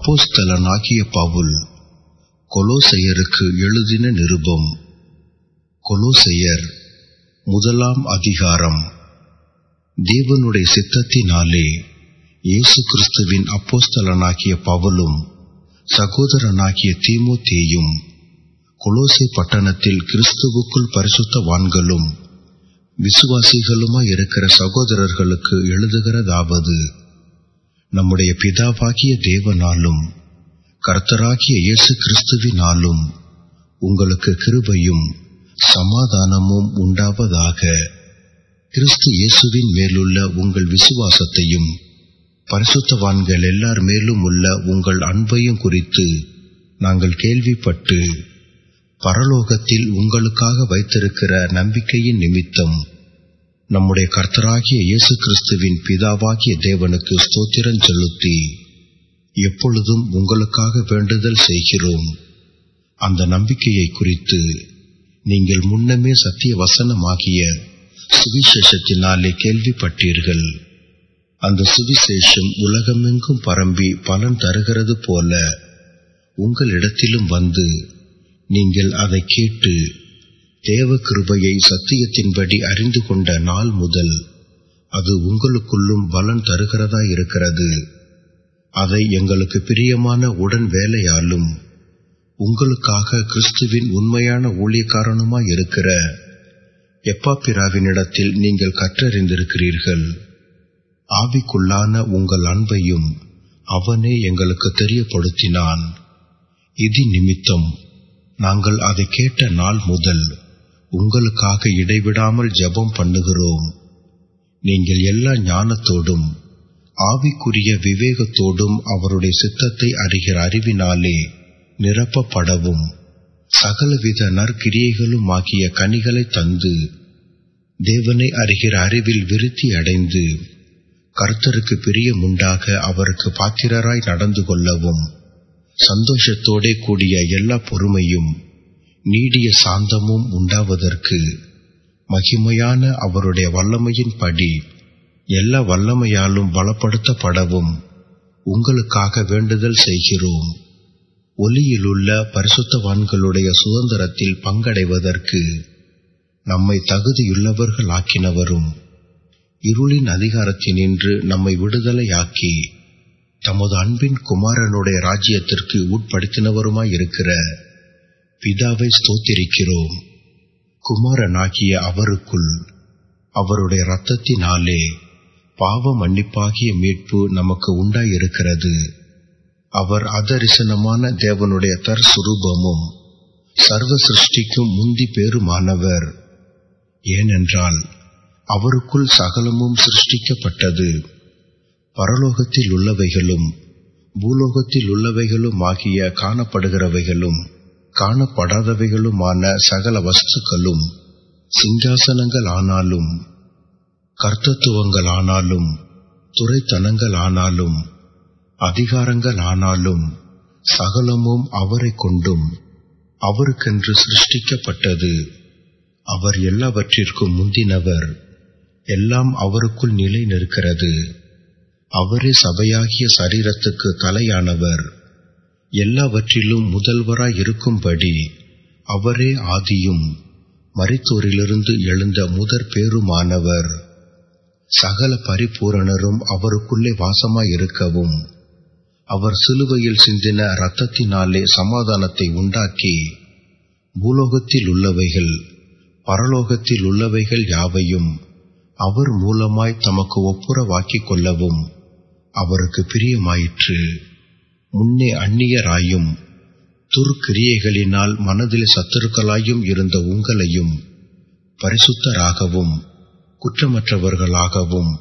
அப்போஸ்தலனாகிய பவுல் கொலோசையருக்கு எழுதின நிருபம் கொலோசையர் முதலாம் அதிகாரம் தேவனுடைய சித்தத்தினாலே இயேசு கிறிஸ்துவின் அப்போஸ்தலனாகிய பவுலும் சகோதரனாகிய தீமோத்தேயும் கொலோசை பட்டணத்தில் கிறிஸ்துவுக்குள் பரிசுத்தவான்களும் விசுவாசிகளுமாய் இருக்கிற சகோதரர்களுக்கு எழுதுகிறதாவது நம்முடைய பிதாவாகிய தேவனாலும் கர்த்தராகிய இயேசு கிறிஸ்துவினாலும் உங்களுக்கு கிருபையும் சமாதானமும் உண்டாவதாக கிறிஸ்து இயேசுவின் மேலுள்ள உங்கள் விசுவாசத்தையும் பரிசுத்தவான்கள் எல்லார் மேலும் உள்ள உங்கள் அன்பையும் குறித்து நாங்கள் கேள்விப்பட்டு பரலோகத்தில் உங்களுக்காக வைத்திருக்கிற நம்பிக்கையின் நிமித்தம் நம்முடைய கர்த்தராகிய இயேசு கிறிஸ்துவின் பிதாவாகிய தேவனுக்கு ஸ்தோத்திரம் செலுத்தி எப்பொழுதும் உங்களுக்காக வேண்டுதல் செய்கிறோம் அந்த நம்பிக்கையை குறித்து நீங்கள் முன்னமே சத்திய வசனமாகிய சுவிசேஷத்தினாலே கேள்விப்பட்டீர்கள் அந்த சுவிசேஷம் உலகமெங்கும் பரம்பி பலன் தருகிறது போல உங்களிடத்திலும் வந்து நீங்கள் அதை கேட்டு தேவ கிருபையை சத்தியத்தின்படி அறிந்து கொண்ட நாள் முதல் அது உங்களுக்குள்ளும் பலன் தருகிறதா இருக்கிறது அதை எங்களுக்கு பிரியமான உடன் வேலையாலும் உங்களுக்காக கிறிஸ்துவின் உண்மையான ஊழியக்காரனுமாய் இருக்கிற எப்பாப்பிராவினிடத்தில் நீங்கள் கற்றறிந்திருக்கிறீர்கள் ஆவிக்குள்ளான உங்கள் அன்பையும் அவனே எங்களுக்கு தெரியப்படுத்தினான் இது நிமித்தம் நாங்கள் அதை கேட்ட நாள் முதல் உங்களுக்காக இடைவிடாமல் ஜெபம் பண்ணுகிறோம் நீங்கள் எல்லா ஞானத்தோடும் ஆவிக்குரிய விவேகத்தோடும் அவருடைய சித்தத்தை அறிகிற அறிவினாலே நிரப்பப்படவும் சகலவித நற்கிரியைகளும் ஆகிய கனிகளை தந்து தேவனை அறிகிற அறிவில் விருத்தி அடைந்து கர்த்தருக்கு பிரியமுண்டாக அவருக்கு பாத்திரராய் நடந்து கொள்ளவும் சந்தோஷத்தோடே கூடிய எல்லா பொறுமையும் நீடிய சாந்தமும் உண்டாவதற்கு மகிமையான அவருடைய வல்லமையின் படி எல்லா வல்லமையாலும் பலப்படுத்தப்படவும் உங்களுக்காக வேண்டுதல் செய்கிறோம் ஒலியிலுள்ள பரிசுத்தவான்களுடைய சுதந்திரத்தில் பங்கடைவதற்கு நம்மை தகுதியுள்ளவர்கள் ஆக்கினவரும் இருளின் அதிகாரத்தினின்று நம்மை விடுதலையாக்கி தமது அன்பின் குமாரனுடைய ராஜ்யத்திற்கு உட்படுத்தினவருமாய் இருக்கிற பிதாவை ஸ்தோத்திரிக்கிறோம் குமாரனாகிய அவருக்குள் அவருடைய இரத்தத்தினாலே பாவ மன்னிப்பாகிய மீட்பு நமக்கு உண்டாயிருக்கிறது அவர் அதரிசனமான தேவனுடைய தற்சுரூபமும் சர்வ சிருஷ்டிக்கும் முந்தி பேருமானவர் ஏனென்றால் அவருக்குள் சகலமும் சிருஷ்டிக்கப்பட்டது பரலோகத்தில் உள்ளவைகளும் பூலோகத்தில் உள்ளவைகளும் ஆகிய காணப்படுகிறவைகளும் காணப்படாதவைகளுமான சகல வஸ்துக்களும் சிங்காசனங்கள் ஆனாலும் கர்த்தத்துவங்கள் ஆனாலும் துறைத்தனங்கள் ஆனாலும் அதிகாரங்கள் ஆனாலும் சகலமும் அவரை கொண்டும் அவருக்கென்று சிருஷ்டிக்கப்பட்டது அவர் எல்லாவற்றிற்கும் முந்தினவர் எல்லாம் அவருக்குள் நிலை நிற்கிறது அவரே சபையாகிய சரீரத்துக்கு தலையானவர் எல்லாவற்றிலும் முதல்வராய் இருக்கும்படி அவரே ஆதியும் மரித்தோரிலிருந்து எழுந்த முதற் பேருமானவர் சகல பரிபூரணரும் அவருக்குள்ளே வாசமாய் இருக்கவும் அவர் சிலுவையில் சிந்தின இரத்தத்தினாலே சமாதானத்தை உண்டாக்கி பூலோகத்தில் உள்ளவைகள் பரலோகத்தில் உள்ளவைகள் யாவையும் அவர் மூலமாய் தமக்கு ஒப்புரவாக்கிக் கொள்ளவும் அவருக்கு பிரியமாயிற்று முன்னே அந்நியராயும் துர்க்கிரியைகளினால் மனதில் சத்துருக்களாயும் இருந்த உங்களையும் பரிசுத்தராகவும் குற்றமற்றவர்களாகவும்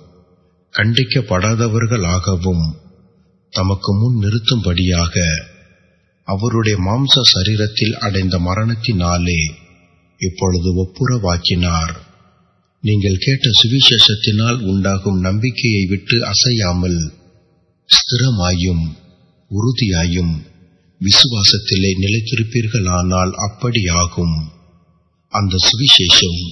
கண்டிக்கப்படாதவர்களாகவும் தமக்கு முன் நிறுத்தும்படியாக அவருடைய மாம்ச சரீரத்தில் அடைந்த மரணத்தினாலே இப்பொழுது ஒப்புரவாக்கினார் நீங்கள் கேட்ட சுவிசேஷத்தினால் உண்டாகும் நம்பிக்கையை விட்டு அசையாமல் ஸ்திரமாயும் உறுதியாயும் விசுவாசத்திலே நிலைத்திருப்பீர்களானால் அப்படியாகும் அந்த சுவிசேஷம்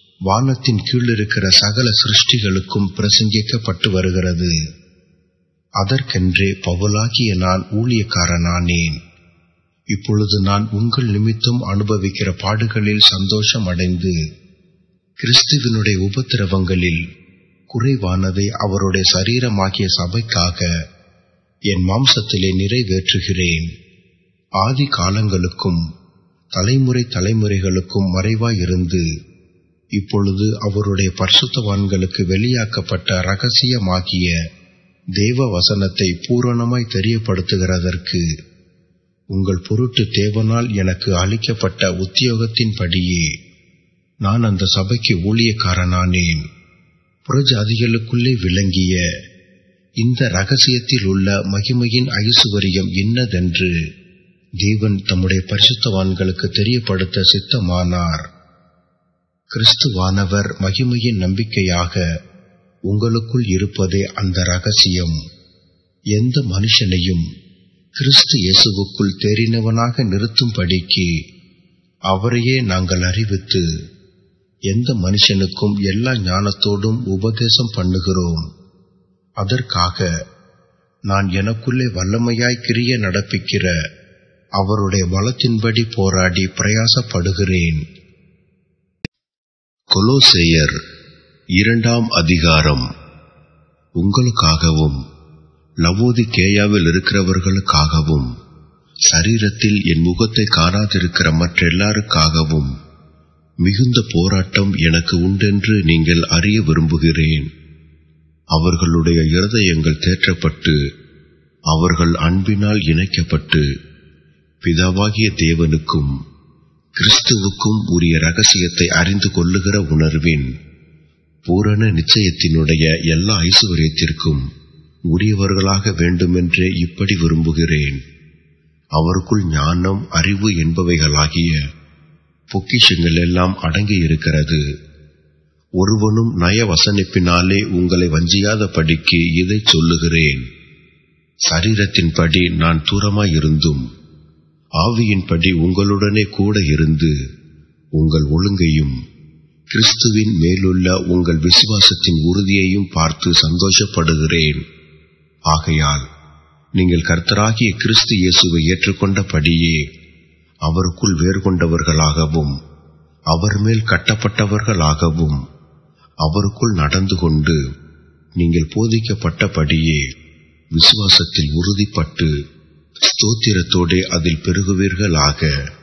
வானத்தின் கீழ் இருக்கிற சகல சிருஷ்டிகளுக்கும் பிரசங்கிக்கப்பட்டு வருகிறது அதற்கென்றே பவுலாகிய நான் ஊழியக்காரனானேன் இப்பொழுது நான் உங்கள் நிமித்தம் அனுபவிக்கிற பாடுகளில் சந்தோஷம் அடைந்து கிறிஸ்துவினுடைய உபத்திரவங்களில் குறைவானதை அவருடைய சரீரமாகிய சபைக்காக என் மாம்சத்திலே நிறைவேற்றுகிறேன் ஆதி காலங்களுக்கும் தலைமுறை தலைமுறைகளுக்கும் மறைவாயிருந்து இப்பொழுது அவருடைய பரிசுத்தவான்களுக்கு வெளியாக்கப்பட்ட ரகசியமாகிய தேவ வசனத்தை பூரணமாய் தெரியப்படுத்துகிறதற்கு உங்கள் பொருட்டு தேவனால் எனக்கு அளிக்கப்பட்ட உத்தியோகத்தின்படியே நான் அந்த சபைக்கு ஊழியக்காரனானேன் புறஜாதிகளுக்குள்ளே விளங்கிய இந்த ரகசியத்தில் உள்ள மகிமையின் ஐசுவரியம் இன்னதென்று தேவன் தம்முடைய பரிசுத்தவான்களுக்கு தெரியப்படுத்த சித்தமானார் கிறிஸ்துவானவர் மகிமையின் நம்பிக்கையாக உங்களுக்குள் இருப்பதே அந்த ரகசியம் எந்த மனுஷனையும் கிறிஸ்து இயேசுவுக்குள் தேறினவனாக நிறுத்தும்படிக்கு அவரையே நாங்கள் அறிவித்து எந்த மனுஷனுக்கும் எல்லா ஞானத்தோடும் உபதேசம் பண்ணுகிறோம் அதற்காக நான் எனக்குள்ளே வல்லமையாய் கிரிய நடப்பிக்கிற அவருடைய பலத்தின்படி போராடி பிரயாசப்படுகிறேன் கொலோசேயர் இரண்டாம் அதிகாரம் உங்களுக்காகவும் லவோதி கேயாவில் இருக்கிறவர்களுக்காகவும் சரீரத்தில் என் முகத்தை காணாதிருக்கிற மற்றெல்லாருக்காகவும் மிகுந்த போராட்டம் எனக்கு உண்டென்று நீங்கள் அறிய விரும்புகிறேன் அவர்களுடைய இருதயங்கள் தேற்றப்பட்டு அவர்கள் அன்பினால் இணைக்கப்பட்டு பிதாவாகிய தேவனுக்கும் கிறிஸ்துவுக்கும் உரிய ரகசியத்தை அறிந்து கொள்ளுகிற உணர்வின் பூரண நிச்சயத்தினுடைய எல்லா ஐசுவரியத்திற்கும் உரியவர்களாக வேண்டுமென்றே இப்படி விரும்புகிறேன் அவருக்குள் ஞானம் அறிவு என்பவைகளாகிய பொக்கிஷங்கள் எல்லாம் அடங்கி இருக்கிறது ஒருவனும் நய வசனிப்பினாலே உங்களை வஞ்சியாத படிக்கு இதை சொல்லுகிறேன் சரீரத்தின்படி நான் தூரமாயிருந்தும் ஆவியின்படி உங்களுடனே கூட இருந்து உங்கள் ஒழுங்கையும் கிறிஸ்துவின் மேலுள்ள உங்கள் விசுவாசத்தின் உறுதியையும் பார்த்து சந்தோஷப்படுகிறேன் ஆகையால் நீங்கள் கர்த்தராகிய கிறிஸ்து இயேசுவை ஏற்றுக்கொண்டபடியே அவருக்குள் வேறு கொண்டவர்களாகவும் அவர் மேல் கட்டப்பட்டவர்களாகவும் அவருக்குள் நடந்து கொண்டு நீங்கள் போதிக்கப்பட்டபடியே விசுவாசத்தில் உறுதிப்பட்டு ஸ்தோத்திரத்தோடே அதில் பெருகுவீர்களாக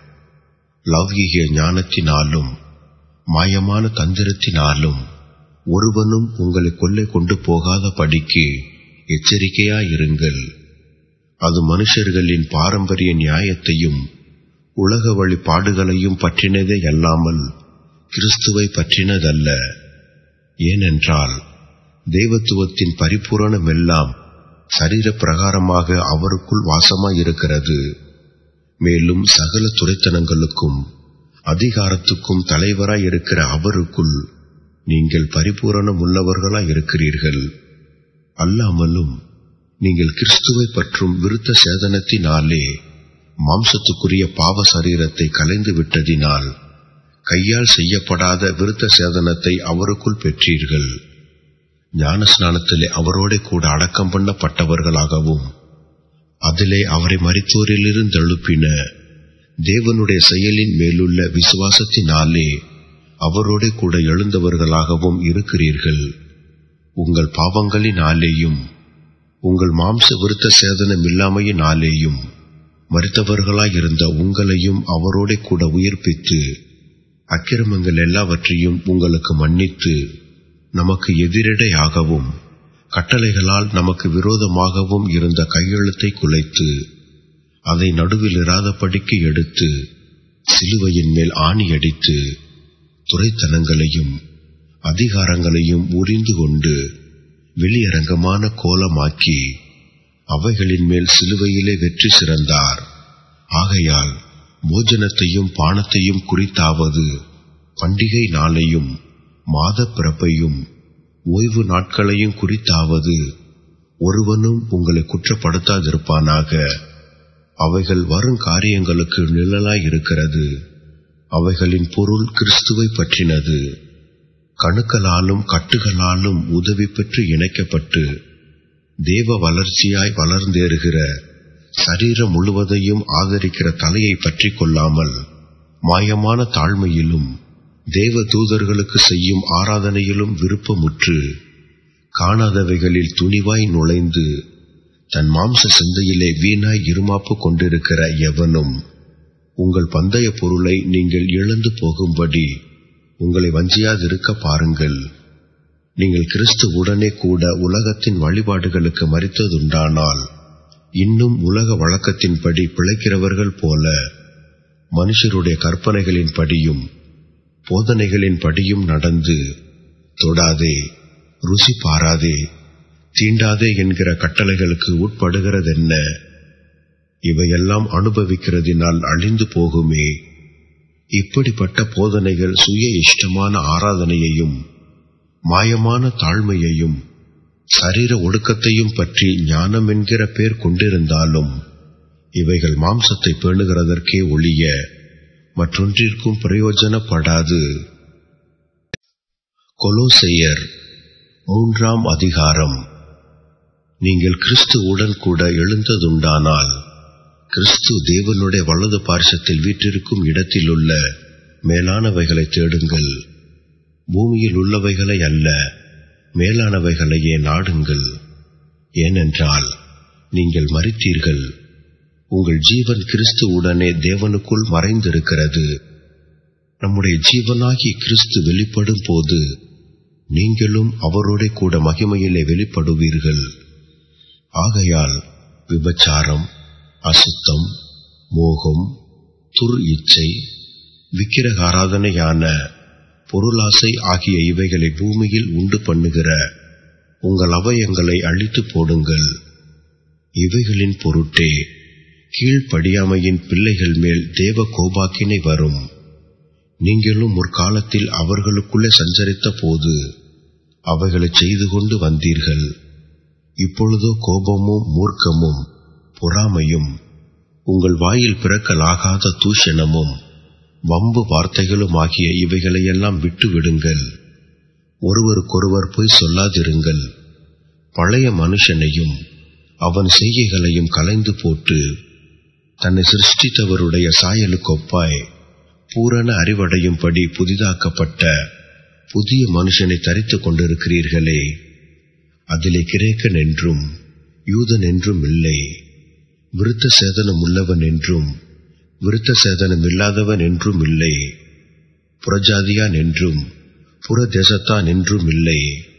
லௌகிக ஞானத்தினாலும் மாயமான தந்திரத்தினாலும் ஒருவனும் உங்களை கொள்ளை கொண்டு போகாத படிக்கு எச்சரிக்கையாயிருங்கள் அது மனுஷர்களின் பாரம்பரிய நியாயத்தையும் உலக வழி பாடுகளையும் பற்றினதே அல்லாமல் கிறிஸ்துவை பற்றினதல்ல ஏனென்றால் தெய்வத்துவத்தின் பரிபூரணமெல்லாம் சரீர பிரகாரமாக அவருக்குள் வாசமாயிருக்கிறது மேலும் சகல துரைத்தனங்களுக்கும் அதிகாரத்துக்கும் தலைவராய் இருக்கிற அவருக்குள் நீங்கள் பரிபூரணம் உள்ளவர்களாய் இருக்கிறீர்கள் அல்லாமலும் நீங்கள் கிறிஸ்துவை பற்றும் விருத்த சேதனத்தினாலே மாம்சத்துக்குரிய பாவ சரீரத்தை கலைந்து விட்டதினால் கையால் செய்யப்படாத விருத்த சேதனத்தை அவருக்குள் பெற்றீர்கள் ஞான ஸ்நானத்திலே அவரோட கூட அடக்கம் பண்ணப்பட்டவர்களாகவும் அதிலே அவரை மரித்தோரிலிருந்து எழுப்பின தேவனுடைய செயலின் மேலுள்ள விசுவாசத்தினாலே அவரோட கூட எழுந்தவர்களாகவும் இருக்கிறீர்கள் உங்கள் பாவங்களினாலேயும் உங்கள் மாம்ச விருத்த சேதனம் இல்லாமையினாலேயும் மறித்தவர்களாயிருந்த உங்களையும் அவரோட கூட உயிர்ப்பித்து அக்கிரமங்கள் எல்லாவற்றையும் உங்களுக்கு மன்னித்து நமக்கு எதிரிடையாகவும் கட்டளைகளால் நமக்கு விரோதமாகவும் இருந்த கையெழுத்தை குலைத்து அதை நடுவில் இராதபடிக்கு எடுத்து சிலுவையின் மேல் ஆணி அடித்து துரைத்தனங்களையும் அதிகாரங்களையும் உரிந்து கொண்டு வெளியரங்கமான கோலமாக்கி அவைகளின் மேல் சிலுவையிலே வெற்றி சிறந்தார் ஆகையால் போஜனத்தையும் பானத்தையும் குறித்தாவது பண்டிகை நாளையும் மாத பிறப்பையும் ஓய்வு நாட்களையும் குறித்தாவது ஒருவனும் உங்களை குற்றப்படுத்தாதிருப்பானாக அவைகள் வரும் காரியங்களுக்கு நிழலாய் இருக்கிறது அவைகளின் பொருள் கிறிஸ்துவை பற்றினது கணுக்களாலும் கட்டுகளாலும் உதவி பெற்று இணைக்கப்பட்டு தேவ வளர்ச்சியாய் வளர்ந்தேறுகிற சரீரம் முழுவதையும் ஆதரிக்கிற தலையை பற்றி கொள்ளாமல் மாயமான தாழ்மையிலும் தேவ தூதர்களுக்கு செய்யும் ஆராதனையிலும் விருப்பமுற்று காணாதவைகளில் துணிவாய் நுழைந்து தன் மாம்ச சிந்தையிலே வீணாய் இருமாப்பு கொண்டிருக்கிற எவனும் உங்கள் பந்தய பொருளை நீங்கள் இழந்து போகும்படி உங்களை வஞ்சியாதிருக்க பாருங்கள் நீங்கள் கிறிஸ்து உடனே கூட உலகத்தின் வழிபாடுகளுக்கு மறித்ததுண்டானால் இன்னும் உலக வழக்கத்தின்படி பிழைக்கிறவர்கள் போல மனுஷருடைய கற்பனைகளின் படியும் போதனைகளின் படியும் நடந்து தொடாதே ருசி பாராதே தீண்டாதே என்கிற கட்டளைகளுக்கு உட்படுகிறதென்ன இவையெல்லாம் அனுபவிக்கிறதினால் அழிந்து போகுமே இப்படிப்பட்ட போதனைகள் சுய இஷ்டமான ஆராதனையையும் மாயமான தாழ்மையையும் சரீர ஒடுக்கத்தையும் பற்றி ஞானம் என்கிற பேர் கொண்டிருந்தாலும் இவைகள் மாம்சத்தை பேணுகிறதற்கே ஒழிய மற்றொன்றிற்கும் பிரயோஜனப்படாது கொலோசையர் மூன்றாம் அதிகாரம் நீங்கள் கிறிஸ்துவுடன் கூட எழுந்ததுண்டானால் கிறிஸ்து தேவனுடைய வலது பார்சத்தில் வீற்றிருக்கும் இடத்திலுள்ள மேலானவைகளை தேடுங்கள் பூமியில் உள்ளவைகளை அல்ல மேலானவைகளையே நாடுங்கள் ஏனென்றால் நீங்கள் மறித்தீர்கள் உங்கள் ஜீவன் கிறிஸ்துவுடனே தேவனுக்குள் மறைந்திருக்கிறது நம்முடைய ஜீவனாகி கிறிஸ்து வெளிப்படும் போது நீங்களும் அவரோட கூட மகிமையிலே வெளிப்படுவீர்கள் ஆகையால் விபச்சாரம் அசுத்தம் மோகம் துர் இச்சை விக்கிரகாராதனையான பொருளாசை ஆகிய இவைகளை பூமியில் உண்டு பண்ணுகிற உங்கள் அவயங்களை அழித்து போடுங்கள் இவைகளின் பொருட்டே கீழ்ப்படியாமையின் பிள்ளைகள் மேல் தேவ கோபாக்கினை வரும் நீங்களும் முற்காலத்தில் அவர்களுக்குள்ளே சஞ்சரித்த போது அவைகளை செய்து கொண்டு வந்தீர்கள் இப்பொழுதோ கோபமும் மூர்க்கமும் பொறாமையும் உங்கள் வாயில் பிறக்கலாகாத தூஷணமும் வம்பு வார்த்தைகளும் ஆகிய இவைகளையெல்லாம் விட்டு விடுங்கள் ஒருவருக்கொருவர் போய் சொல்லாதிருங்கள் பழைய மனுஷனையும் அவன் செய்கைகளையும் கலைந்து போட்டு தன்னை சிருஷ்டித்தவருடைய சாயலுக்கொப்பாய் பூரண அறிவடையும்படி புதிதாக்கப்பட்ட புதிய மனுஷனை தரித்துக் கொண்டிருக்கிறீர்களே அதிலே கிரேக்கன் என்றும் யூதன் என்றும் இல்லை விருத்த சேதனம் உள்ளவன் என்றும் விருத்த சேதனம் இல்லாதவன் என்றும் இல்லை புறஜாதியான் என்றும் புற தேசத்தான் என்றும் இல்லை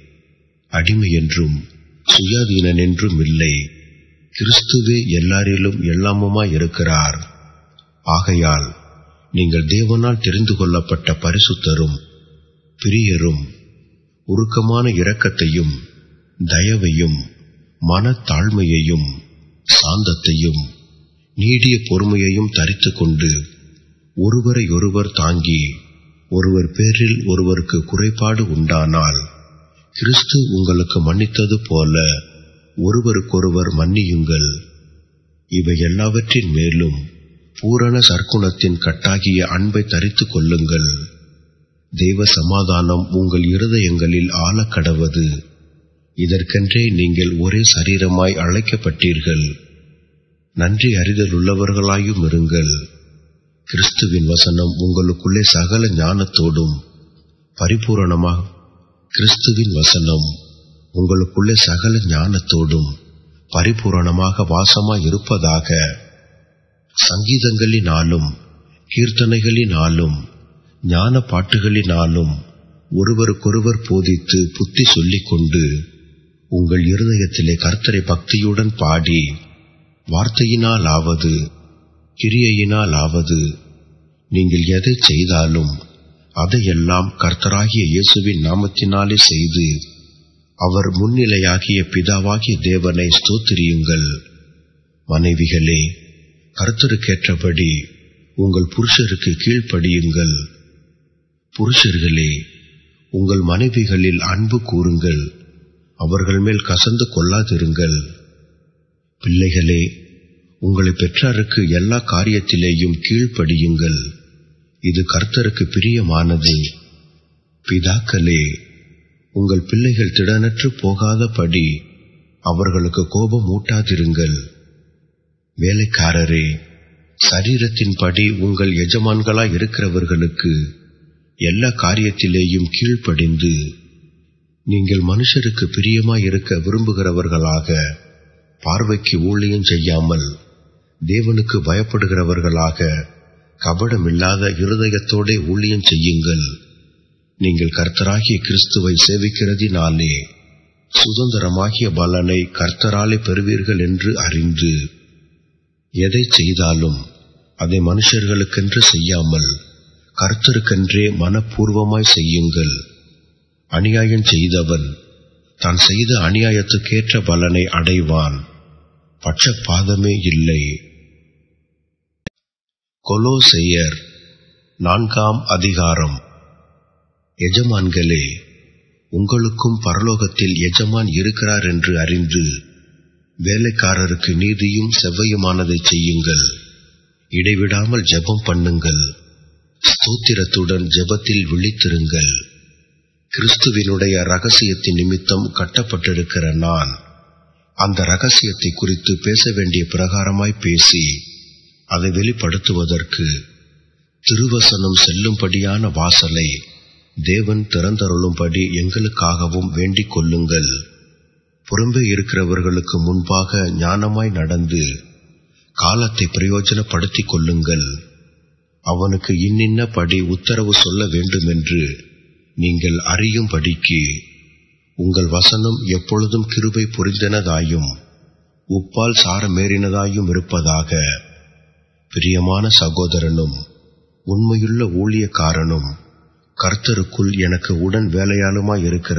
அடிமை என்றும் சுயாதீனன் என்றும் இல்லை கிறிஸ்துவே எல்லாரிலும் எல்லாமுமாய் இருக்கிறார் ஆகையால் நீங்கள் தேவனால் தெரிந்து கொள்ளப்பட்ட பரிசுத்தரும் பிரியரும் உருக்கமான இரக்கத்தையும் தயவையும் மனத்தாழ்மையையும் சாந்தத்தையும் நீடிய பொறுமையையும் தரித்துக் கொண்டு ஒருவரை ஒருவர் தாங்கி ஒருவர் பேரில் ஒருவருக்கு குறைபாடு உண்டானால் கிறிஸ்து உங்களுக்கு மன்னித்தது போல ஒருவருக்கொருவர் மன்னியுங்கள் இவை எல்லாவற்றின் மேலும் பூரண சர்க்குணத்தின் கட்டாகிய அன்பை தரித்துக் கொள்ளுங்கள் தெய்வ சமாதானம் உங்கள் இருதயங்களில் ஆழக்கடவது இதற்கென்றே நீங்கள் ஒரே சரீரமாய் அழைக்கப்பட்டீர்கள் நன்றி அறிதல் உள்ளவர்களாயும் இருங்கள் கிறிஸ்துவின் வசனம் உங்களுக்குள்ளே சகல ஞானத்தோடும் பரிபூரணமாக கிறிஸ்துவின் வசனம் உங்களுக்குள்ளே சகல ஞானத்தோடும் பரிபூரணமாக வாசமாய் இருப்பதாக சங்கீதங்களினாலும் கீர்த்தனைகளினாலும் ஞான பாட்டுகளினாலும் ஒருவருக்கொருவர் போதித்து புத்தி சொல்லிக் கொண்டு உங்கள் இருதயத்திலே கர்த்தரை பக்தியுடன் பாடி வார்த்தையினாலாவது கிரியையினாலாவது நீங்கள் எதை செய்தாலும் அதையெல்லாம் கர்த்தராகிய இயேசுவின் நாமத்தினாலே செய்து அவர் முன்னிலையாகிய பிதாவாகிய தேவனை ஸ்தோத்திரியுங்கள் மனைவிகளே கர்த்தருக்கேற்றபடி உங்கள் புருஷருக்கு கீழ்ப்படியுங்கள் புருஷர்களே உங்கள் மனைவிகளில் அன்பு கூறுங்கள் அவர்கள் மேல் கசந்து கொள்ளாதிருங்கள் பிள்ளைகளே உங்களை பெற்றாருக்கு எல்லா காரியத்திலேயும் கீழ்ப்படியுங்கள் இது கர்த்தருக்கு பிரியமானது பிதாக்களே உங்கள் பிள்ளைகள் திடனற்று போகாதபடி அவர்களுக்கு கோபம் ஊட்டாதிருங்கள் வேலைக்காரரே சரீரத்தின்படி உங்கள் எஜமான்களாய் இருக்கிறவர்களுக்கு எல்லா காரியத்திலேயும் கீழ்ப்படிந்து நீங்கள் மனுஷருக்கு பிரியமாய் இருக்க விரும்புகிறவர்களாக பார்வைக்கு ஊழியம் செய்யாமல் தேவனுக்கு பயப்படுகிறவர்களாக கபடமில்லாத இருதயத்தோடே ஊழியம் செய்யுங்கள் நீங்கள் கர்த்தராகிய கிறிஸ்துவை சேவிக்கிறதினாலே சுதந்திரமாகிய பலனை கர்த்தராலே பெறுவீர்கள் என்று அறிந்து எதை செய்தாலும் அதை மனுஷர்களுக்கென்று செய்யாமல் கர்த்தருக்கென்றே மனப்பூர்வமாய் செய்யுங்கள் அநியாயம் செய்தவன் தான் செய்த அநியாயத்துக்கேற்ற பலனை அடைவான் பட்சபாதமே இல்லை கொலோசெயர் நான்காம் அதிகாரம் எஜமான்களே உங்களுக்கும் பரலோகத்தில் எஜமான் இருக்கிறார் என்று அறிந்து வேலைக்காரருக்கு நீதியும் செவ்வையுமானதை செய்யுங்கள் இடைவிடாமல் ஜெபம் பண்ணுங்கள் ஸ்தோத்திரத்துடன் ஜெபத்தில் விழித்திருங்கள் கிறிஸ்துவினுடைய ரகசியத்தின் நிமித்தம் கட்டப்பட்டிருக்கிற நான் அந்த ரகசியத்தை குறித்து பேச வேண்டிய பிரகாரமாய் பேசி அதை வெளிப்படுத்துவதற்கு திருவசனம் செல்லும்படியான வாசலை தேவன் திறந்தருளும்படி எங்களுக்காகவும் வேண்டிக் கொள்ளுங்கள் புறம்பே இருக்கிறவர்களுக்கு முன்பாக ஞானமாய் நடந்து காலத்தை பிரயோஜனப்படுத்திக் கொள்ளுங்கள் அவனுக்கு இன்னின்னபடி உத்தரவு சொல்ல வேண்டுமென்று நீங்கள் அறியும்படிக்கு உங்கள் வசனம் எப்பொழுதும் கிருபை புரிந்தனதாயும் உப்பால் சாரமேறினதாயும் இருப்பதாக பிரியமான சகோதரனும் உண்மையுள்ள ஊழியக்காரனும் கர்த்தருக்குள் எனக்கு உடன் வேலையாளுமாய் இருக்கிற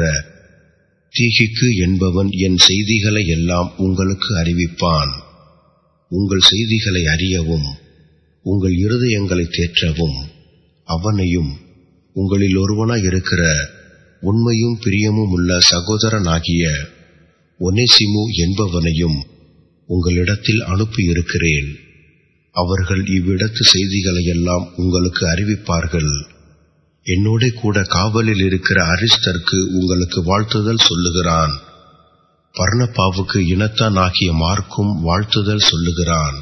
தீகிக்கு என்பவன் என் செய்திகளை எல்லாம் உங்களுக்கு அறிவிப்பான் உங்கள் செய்திகளை அறியவும் உங்கள் இருதயங்களை தேற்றவும் அவனையும் உங்களில் ஒருவனாய் இருக்கிற உண்மையும் பிரியமும் உள்ள சகோதரனாகிய ஒனேசிமு என்பவனையும் உங்களிடத்தில் அனுப்பியிருக்கிறேன் அவர்கள் இவ்விடத்து செய்திகளையெல்லாம் உங்களுக்கு அறிவிப்பார்கள் என்னோட கூட காவலில் இருக்கிற அரிஸ்தர்க்கு உங்களுக்கு வாழ்த்துதல் சொல்லுகிறான் பர்ணப்பாவுக்கு இனத்தான் ஆகிய மார்க்கும் வாழ்த்துதல் சொல்லுகிறான்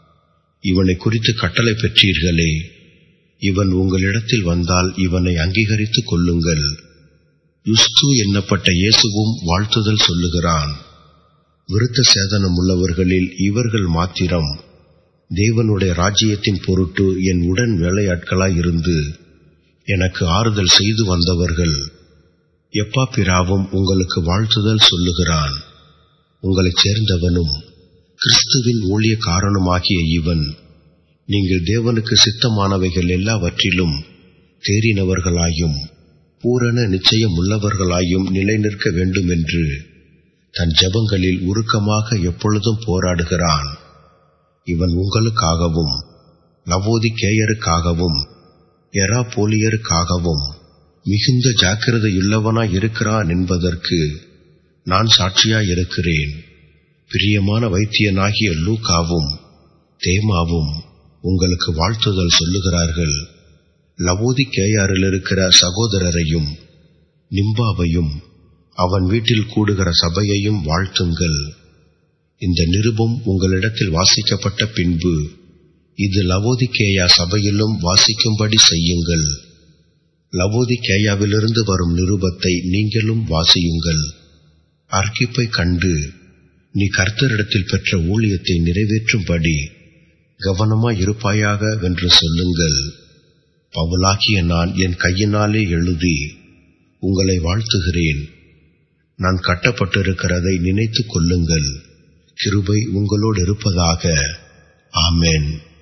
இவனை குறித்து கட்டளை பெற்றீர்களே இவன் உங்களிடத்தில் வந்தால் இவனை அங்கீகரித்துக் கொள்ளுங்கள் யுஸ்து என்னப்பட்ட இயேசுவும் வாழ்த்துதல் சொல்லுகிறான் விருத்த சேதனம் உள்ளவர்களில் இவர்கள் மாத்திரம் தேவனுடைய ராஜ்யத்தின் பொருட்டு என் உடன் வேலையாட்களாய் இருந்து எனக்கு ஆறுதல் செய்து வந்தவர்கள் எப்பா பிராவும் உங்களுக்கு வாழ்த்துதல் சொல்லுகிறான் உங்களைச் சேர்ந்தவனும் கிறிஸ்துவின் ஊழிய காரணமாகிய இவன் நீங்கள் தேவனுக்கு சித்தமானவைகள் எல்லாவற்றிலும் தேறினவர்களாயும் பூரண நிச்சயம் உள்ளவர்களாயும் நிலை நிற்க வேண்டுமென்று தன் ஜபங்களில் உருக்கமாக எப்பொழுதும் போராடுகிறான் இவன் உங்களுக்காகவும் நவோதி கேயருக்காகவும் எரா போலியருக்காகவும் மிகுந்த ஜாக்கிரதையுள்ளவனாய் இருக்கிறான் என்பதற்கு நான் சாட்சியாயிருக்கிறேன் பிரியமான வைத்தியனாகிய லூகாவும் தேமாவும் உங்களுக்கு வாழ்த்துதல் சொல்லுகிறார்கள் லவோதி கேயாரில் இருக்கிற சகோதரரையும் நிம்பாவையும் அவன் வீட்டில் கூடுகிற சபையையும் வாழ்த்துங்கள் இந்த நிருபம் உங்களிடத்தில் வாசிக்கப்பட்ட பின்பு இது லவோதிகேயா சபையிலும் வாசிக்கும்படி செய்யுங்கள் லவோதிகேயாவிலிருந்து வரும் நிருபத்தை நீங்களும் வாசியுங்கள் அர்க்கிப்பை கண்டு நீ கர்த்தரிடத்தில் பெற்ற ஊழியத்தை நிறைவேற்றும்படி கவனமாய் இருப்பாயாக என்று சொல்லுங்கள் பவுலாகிய நான் என் கையினாலே எழுதி உங்களை வாழ்த்துகிறேன் நான் கட்டப்பட்டிருக்கிறதை நினைத்துக் கொள்ளுங்கள் கிருபை உங்களோடு இருப்பதாக ஆமென்